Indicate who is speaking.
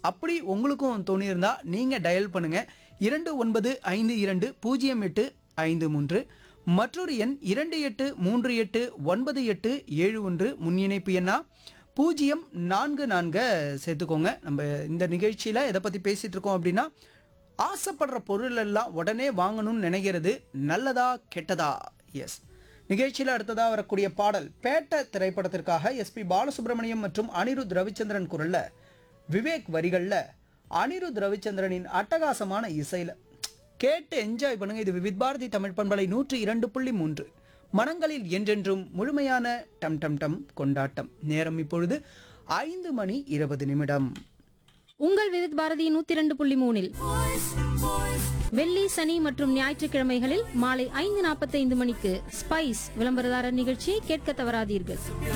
Speaker 1: அப்படி உங்களுக்கும் தோணியிருந்தா நீங்கள் டயல் பண்ணுங்க இரண்டு ஒன்பது ஐந்து இரண்டு பூஜ்ஜியம் எட்டு ஐந்து மூன்று மற்றொரு எண் இரண்டு எட்டு மூன்று எட்டு ஒன்பது எட்டு ஏழு ஒன்று முன்னிணைப்பு எண்ணா பூஜ்ஜியம் நான்கு நான்கு சேர்த்துக்கோங்க நம்ம இந்த நிகழ்ச்சியில் எதை பற்றி பேசிகிட்டு இருக்கோம் அப்படின்னா ஆசைப்படுற பொருள் எல்லாம் உடனே வாங்கணும்னு நினைக்கிறது நல்லதா கெட்டதா எஸ் நிகழ்ச்சியில் அடுத்ததாக வரக்கூடிய பாடல் பேட்ட திரைப்படத்திற்காக எஸ்பி பாலசுப்ரமணியம் மற்றும் அனிருத் ரவிச்சந்திரன் குரல்ல விவேக் வரிகளில் அனிருத் ரவிச்சந்திரனின் அட்டகாசமான இசையில் கேட்டு என்ஜாய் பண்ணுங்க இது விவித் பாரதி தமிழ் பண்பலை நூற்றி இரண்டு புள்ளி மூன்று மனங்களில் என்றென்றும் முழுமையான டம் டம் டம் கொண்டாட்டம் நேரம் இப்பொழுது ஐந்து மணி இருபது நிமிடம்
Speaker 2: உங்கள் விருத் பாரதி நூத்தி இரண்டு புள்ளி மூணில் வெள்ளி சனி மற்றும் ஞாயிற்றுக்கிழமைகளில் மாலை ஐந்து நாற்பத்தைந்து மணிக்கு ஸ்பைஸ் விளம்பரதாரர் நிகழ்ச்சியை கேட்க தவறாதீர்கள்